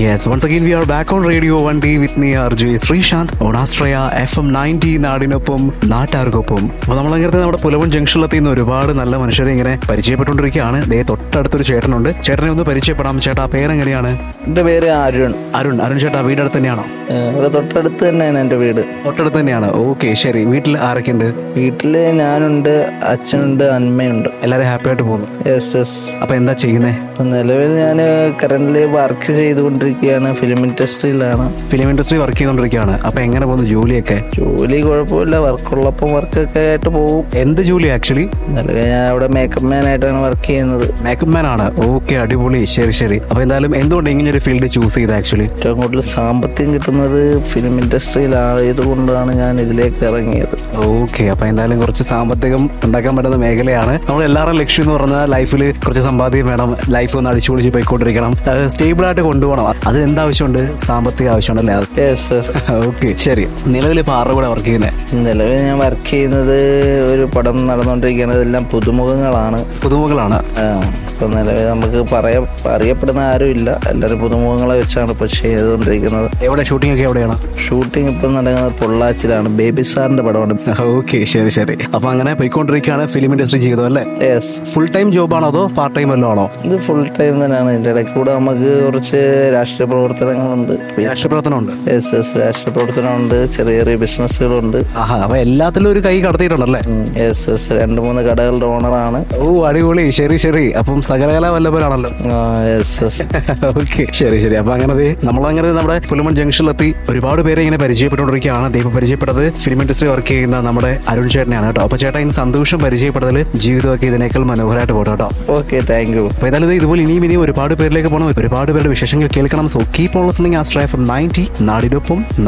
Yes, once again we are back on Radio 1D with me RJ Sreesanth on Astraya FM 90 നാടിനൊപ്പം നാട്ടാർക്കൊപ്പം അപ്പോൾ നമ്മളങ്ങനെ നമ്മുടെ പുലവൻ ജംഗ്ഷനിലെത്തി ഇന്ന് ഒരുപാട് നല്ല മനുഷ്യരെ ഇങ്ങനെ പരിചയപ്പെട്ടുകൊണ്ടിരിക്കുകയാണ് ദേ തൊട്ടടുത്തൊരു ചേട്ടനുണ്ട് ചേട്ടനെ ഒന്ന് പരിചയപ്പെടാം ചേട്ടാ പേരെങ്ങനെയാണ് എൻ്റെ പേര് അരുൺ അരുൺ അരുൺ ചേട്ടാ വീടടുത്ത് തന്നെയാണോ ഏഹ് ഇവിടെ തൊട്ടടുത്ത് തന്നെയാണ് എൻ്റെ വീട് തൊട്ടടുത്ത് തന്നെയാണ് ഓക്കെ ശരി വീട്ടിൽ ആരൊക്കെയുണ്ട് വീട്ടില് ഞാനുണ്ട് അച്ഛനുണ്ട് അമ്മയുണ്ട് എല്ലാവരും ഹാപ്പി ആയിട്ട് പോകുന്നു എസ് എസ് അപ്പോൾ എന്താ ചെയ്യുന്നേ നിലവിൽ ഞാൻ കറന്റ് വർക്ക് ചെയ്തുകൊണ്ടിരിക്കുകയാണ് ഫിലിം ഇൻഡസ്ട്രിയിലാണ് ഫിലിം ഇൻഡസ്ട്രി വർക്ക് ചെയ്തുകൊണ്ടിരിക്കുകയാണ് അപ്പോൾ എങ്ങനെ പോകുന്നു ജോലിയൊക്കെ ജോലി കുഴപ്പമില്ല വർക്കുള്ളപ്പം വർക്കൊക്കെ ആയിട്ട് പോകും എന്ത് ജോലി ആക്ച്വലി നിലവിൽ ഞാൻ അവിടെ മേക്കപ്പ് മാൻ ആയിട്ടാണ് വർക്ക് ചെയ്യുന്നത് മേക്കപ്പ് മാൻ ആണ് ഓക്കെ അടിപൊളി ശരി ശരി അപ്പൊ എന്തായാലും എന്തുകൊണ്ട് ഇങ്ങനെ ഒരു ഫീൽഡ് ചൂസ് ചെയ്ത് ആക്ച്വലി ഏറ്റവും കൂടുതൽ സാമ്പത്തികം കിട്ടുന്നത് ഫിലിം ഇൻഡസ്ട്രിയിലായതുകൊണ്ടാണ് ഞാൻ ഇതിലേക്ക് ഇറങ്ങിയത് ഓക്കെ അപ്പൊ എന്തായാലും കുറച്ച് സാമ്പത്തികം ഉണ്ടാക്കാൻ പറ്റുന്ന മേഖലയാണ് നമ്മൾ എല്ലാവരുടെയും ലക്ഷ്യം എന്ന് പറഞ്ഞാൽ ലൈഫിൽ കുറച്ച് സമ്പാദ്യം വേണം ലൈഫ് ഒന്ന് അടിച്ചു പൊളിച്ച് പോയിക്കൊണ്ടിരിക്കണം സ്റ്റേബിൾ ആയിട്ട് കൊണ്ടുപോകണം അത് എന്താവശ്യമുണ്ട് സാമ്പത്തിക ആവശ്യമുണ്ടല്ലേ യെസ് യെസ് ഓക്കെ ശരി നിലവിൽ ഇപ്പൊ ആരുടെ കൂടെ വർക്ക് ചെയ്യുന്നത് നിലവിൽ ഞാൻ വർക്ക് ചെയ്യുന്നത് ഒരു പടം നടന്നുകൊണ്ടിരിക്കുന്നത് എല്ലാം പുതുമുഖങ്ങളാണ് പുതുമുകളാണ് ആ, ഇപ്പൊ നിലവിൽ നമുക്ക് പറയാൻ അറിയപ്പെടുന്ന ആരും ഇല്ല എല്ലാവരും പുതുമുഖങ്ങളെ വെച്ചാണ് ഇപ്പൊ ചെയ്തുകൊണ്ടിരിക്കുന്നത് എവിടെ ഷൂട്ടിംഗ് ഒക്കെ എവിടെയാണ് ഷൂട്ടിംഗ് ഇപ്പൊ നടക്കുന്നത് പൊള്ളാച്ചിലാണ് ബേബി സാറിന്റെ പടമാണ് ഓക്കെ ശരി ശരി അപ്പൊ അങ്ങനെ പോയിക്കൊണ്ടിരിക്കുകയാണ് ഫിലിം ഇൻഡസ്ട്രി ചെയ്തോ അല്ലേ യെസ് ഫുൾ ടൈം ജോബാണോ അതോ പാർട്ട് ടൈം വല്ലതും ആണോ ഇത് ഫുൾ ടൈം തന്നെയാണ് ഇതിന്റെ ഇടയ്ക്ക് കൂടെ നമുക്ക് കുറച്ച് രാഷ്ട്രീയ പ്രവർത്തനങ്ങളുണ്ട് രാഷ്ട്രപ്രവർത്തനമുണ്ട് യെസ് യെസ് രാഷ്ട്രീയ പ്രവർത്തനമുണ്ട് ചെറിയ ചെറിയ ബിസിനസ്സുകളുണ്ട് ആഹാ അപ്പൊ എല്ലാത്തിലും ഒരു കൈ കടത്തിയിട്ടുണ്ടല്ലേ യെസ് യെസ് രണ്ട് മൂന്ന് കടകളുടെ ഓണറാണ് ഓ അടിപൊളി ശരി ശരി അപ്പം സകലകല വല്ലഭരാണല്ലോ യെസ് യെസ് ഓക്കെ ശരി ശരി അപ്പൊ അങ്ങനെ ദേ നമ്മളങ്ങനെ നമ്മുടെ പുലമൺ ജംഗ്ഷനിലെത്തി ഒരുപാട് പേരെ ഇങ്ങനെ പരിചയപ്പെട്ടുകൊണ്ടിരിക്കുകയാണ് ദൈവം പരിചയപ്പെട്ടത് ഫിലിം ഇൻഡസ്ട്രി വർക്ക് ചെയ്യുന്ന നമ്മുടെ അരുൺ ചേട്ടനെയാണ് കേട്ടോ അപ്പൊ ചേട്ടാ ഇനി സന്തോഷം പരിചയപ്പെട്ടതിൽ ജീവിതമൊക്കെ ഇതിനേക്കാൾ മനോഹരമായിട്ട് പോട്ടോ കേട്ടോ ഓക്കെ താങ്ക് യു അപ്പൊ ഏതായാലും ദേ ഇതുപോലെ ഇനിയും ഇനിയും ഒരുപാട് പേരിലേക്ക് പോകണം ഒരുപാട് പേരുടെ വിശേഷങ്ങൾ കേൾക്കണം so keep on listening astray from ninety നാടിനൊപ്പം